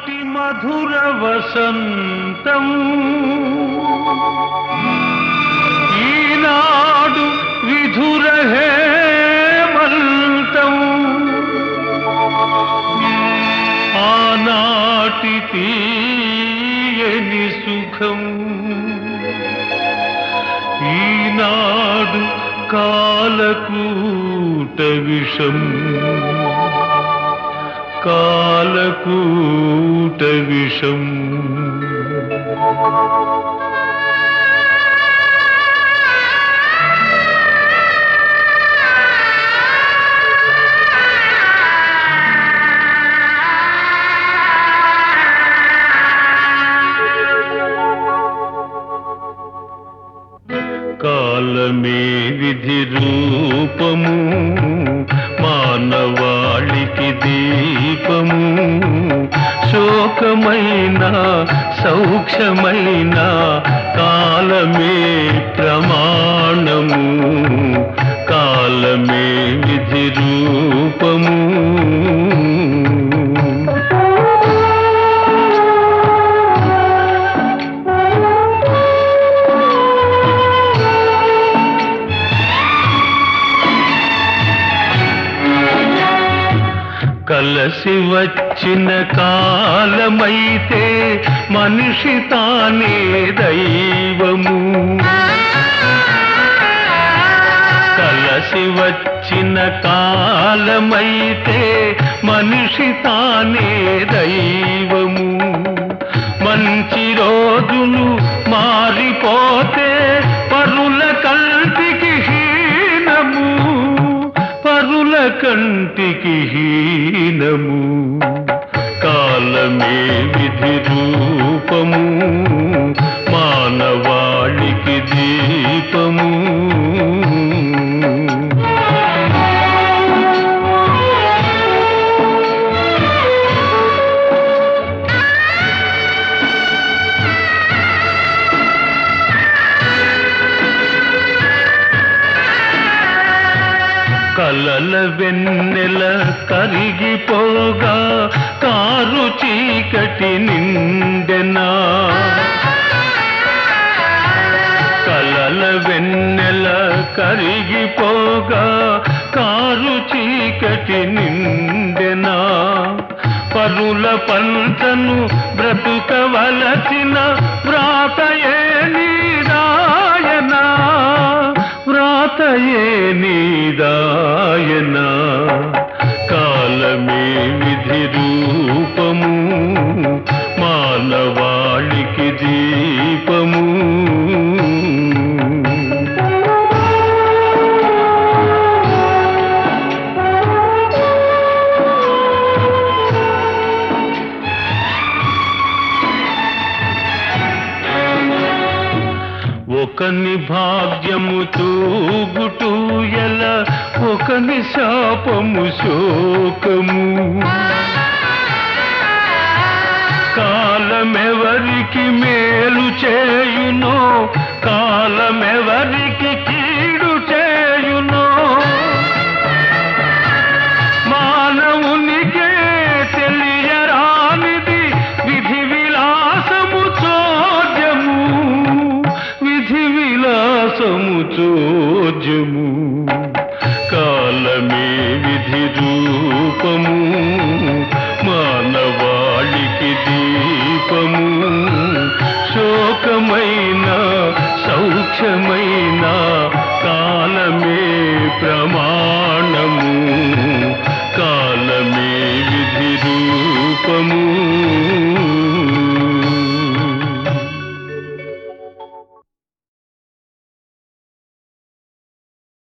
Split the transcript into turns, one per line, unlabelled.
ఆనాటి మధుర వసంతం ఈనాడు విధుర హేమంతం ఆనాటి తీయని సుఖం ఈనాడు కాలకూట విషం కాలకూట విషం కాలమే విధి రూపము మానవాళికి దీపము శోకమైన సౌఖ్యమైన కాలమే ప్రమాణము కాలమే విధి రూపము కలసి వచ్చిన కాలమైతే మనిషి తానే దైవము కలసి వచ్చిన కాలమైతే మనిషి తానే దైవము మంచి రోజులు మారిపోతే పరుల కంటికి హీనము పరుల కంటికి హీనము కాలమే విధి రూపము మానవాళికి దీపము కలల వెన్నెల కరిగిపోగా కారు చీకటి నిండెనా కలల వెన్నెల కరిగిపోగా కారు చీకటి నిండెనా పరుల పంటను బ్రతుకవలసిన వ్రాతయే నీరాయనా వ్రాతయే నీదాయనా కాలమే విధి రూపము మానవాళికి దీపము ఒకని భాగ్యము తూగుటూ ఎల ఒకని శాపము శోకము కాలమెవరికి మేలు చేయునో కాలమెవరికి